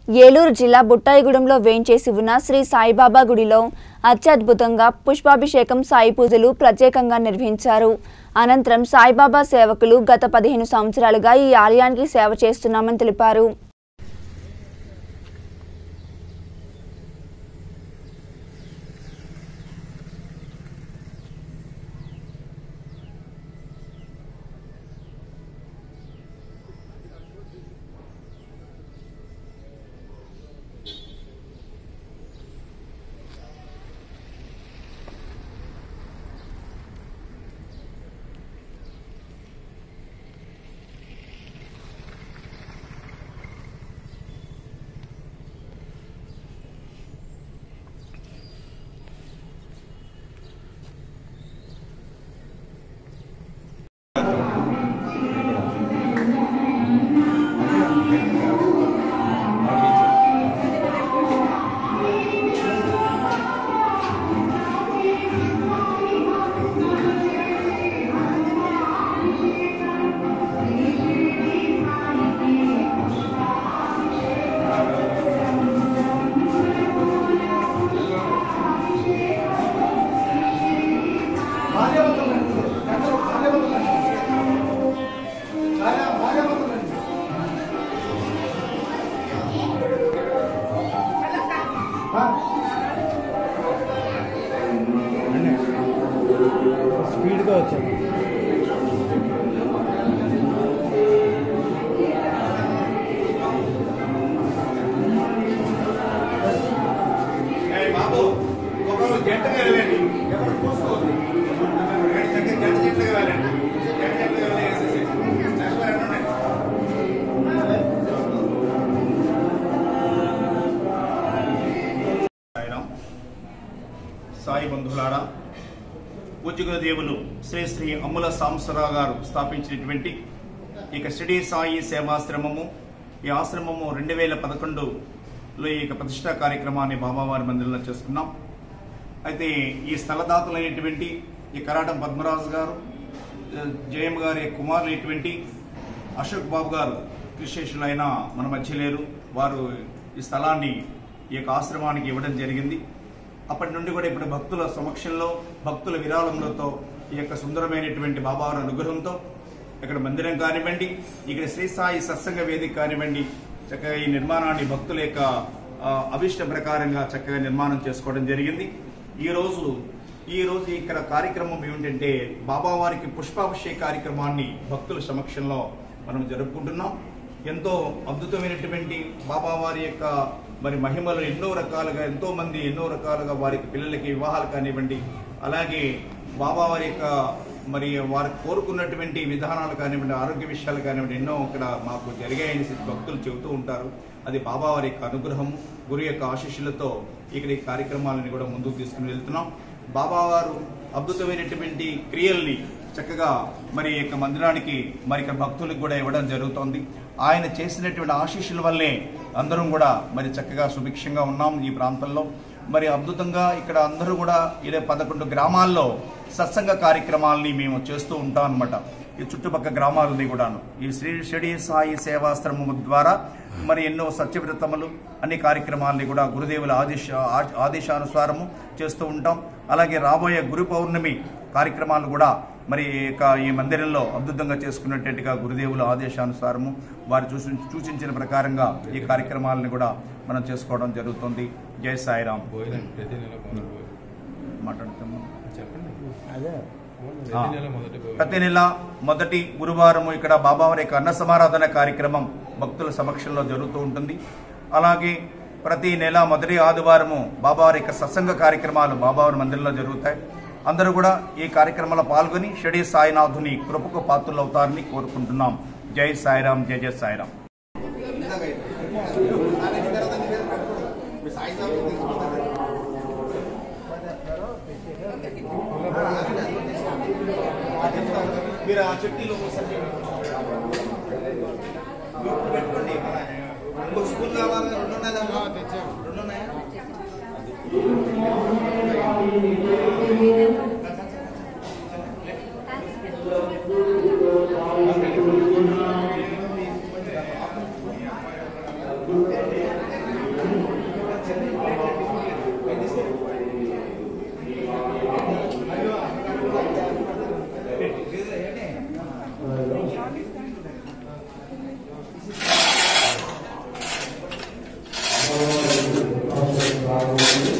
ఏలూరు జిల్లా బుట్టాయిగూడెంలో వేంచేసి ఉన్న శ్రీ సాయిబాబా గుడిలో అత్యద్భుతంగా పుష్పాభిషేకం సాయి పూజలు ప్రత్యేకంగా నిర్వహించారు అనంతరం సాయిబాబా సేవకులు గత పదిహేను సంవత్సరాలుగా ఈ ఆలయానికి సేవ చేస్తున్నామని తెలిపారు స్పీడ్గా వచ్చాము ఏయ్ బాబు ఒకరు జంటగా వెళ్ళండి ఎవరు చూసుకోవద్దు జంట జంట జంటగా వెళ్ళండి జంట జంటగా వెళ్ళి వేసేసి నెక్స్ట్ రెండు ఉన్నాయి సాయిరాం. సాయి బంధువులారా పూజ్య దేవులు శ్రీ శ్రీ అమ్ముల సాంసరావు గారు స్థాపించినటువంటి ఇక షిడి సాయి సేవాశ్రమము ఈ ఆశ్రమము రెండు వేల పదకొండులో ఈ యొక్క ప్రతిష్టా కార్యక్రమాన్ని బాబావారి మందిరంలో చేసుకున్నాం అయితే ఈ స్థలదాతలైనటువంటి ఈ కరాటం పద్మరాజు గారు జయమ్మ గారి కుమారులైనటువంటి అశోక్ బాబు గారు కృష్ణేశ్వరులైన మన మధ్య లేరు వారు ఈ స్థలాన్ని ఈ యొక్క ఆశ్రమానికి ఇవ్వడం జరిగింది అప్పటి నుండి కూడా ఇప్పుడు భక్తుల సమక్షంలో భక్తుల విరాళములతో ఈ యొక్క సుందరమైనటువంటి బాబావారి అనుగ్రహంతో ఇక్కడ మందిరం కానివ్వండి ఇక్కడ శ్రీ సాయి సత్సంగ వేదిక కానివ్వండి చక్కగా ఈ నిర్మాణాన్ని భక్తుల యొక్క ఆ, అభిష్ట ప్రకారంగా చక్కగా నిర్మాణం చేసుకోవడం జరిగింది ఈ రోజు ఈ రోజు ఇక్కడ కార్యక్రమం ఏమిటంటే బాబావారికి పుష్పాభిషేక కార్యక్రమాన్ని భక్తుల సమక్షంలో మనం జరుపుకుంటున్నాం ఎంతో అద్భుతమైనటువంటి బాబావారి యొక్క మరి మహిమలు ఎన్నో రకాలుగా ఎంతో మంది ఎన్నో రకాలుగా వారికి పిల్లలకి వివాహాలు కానివ్వండి అలాగే బాబావారి యొక్క మరి వారు కోరుకున్నటువంటి విధానాలు కానివ్వండి ఆరోగ్య విషయాలు కానివ్వండి ఎన్నో ఇక్కడ మాకు జరిగాయని భక్తులు చెబుతూ ఉంటారు అది బాబావారి యొక్క అనుగ్రహం గురు యొక్క ఆశీస్సులతో ఇక్కడ ఈ కార్యక్రమాలను కూడా ముందుకు తీసుకుని వెళ్తున్నాం బాబావారు అద్భుతమైనటువంటి క్రియల్ని చక్కగా మరి ఈ యొక్క మందిరానికి మరి ఇక్కడ భక్తులకు కూడా ఇవ్వడం జరుగుతోంది ఆయన చేసినటువంటి ఆశీస్సుల వల్లే అందరం కూడా మరి చక్కగా సుభిక్షంగా ఉన్నాం ఈ ప్రాంతంలో మరి అద్భుతంగా ఇక్కడ అందరూ కూడా ఇరవై పదకొండు గ్రామాల్లో సత్సంగ కార్యక్రమాలని మేము చేస్తూ ఉంటాం అనమాట ఈ చుట్టుపక్కల గ్రామాలని కూడాను ఈ శ్రీ షిడి సాయి సేవాశ్రమము ద్వారా మరి ఎన్నో సత్యవ్రతములు అన్ని కార్యక్రమాలని కూడా గురుదేవుల ఆదేశ ఆ- ఆదేశానుసారము చేస్తూ ఉంటాం అలాగే రాబోయే గురు పౌర్ణమి కార్యక్రమాలు కూడా మరి ఈ యొక్క ఈ మందిరంలో అద్భుతంగా చేసుకున్నట్టుగా గురుదేవుల ఆదేశానుసారము వారు చూసి సూచించిన ప్రకారంగా ఈ కార్యక్రమాలను కూడా మనం చేసుకోవడం జరుగుతుంది జై సాయిరాం భోజనం ప్రతి నెల మొదటి భోజనం. మాట్లాడుతున్నాం చెప్పండి అదే ప్రతి నెల మొదటి భోజనం. ప్రతి నెల మొదటి గురువారం ఇక్కడ బాబావారి యొక్క అన్న సమారాధన కార్యక్రమం భక్తుల సమక్షంలో జరుగుతూ ఉంటుంది అలాగే ప్రతి నెల మొదటి ఆదివారము బాబావారి యొక్క సత్సంగ కార్యక్రమాలు బాబావారి మందిరంలో జరుగుతాయి అందరూ కూడా ఈ కార్యక్రమంలో పాల్గొని షడి సాయినాథుని కృపకు పాత్రలు అవుతారని కోరుకుంటున్నాం జై సాయిరాం జై జై సాయిరాం మీరు ఆ చుట్టీలో పెట్టుకోండి ఇంకో స్కూల్ కావాలి రెండు ఉన్నాయా రెండు ఉన్నాయా Thank రాబోతుంది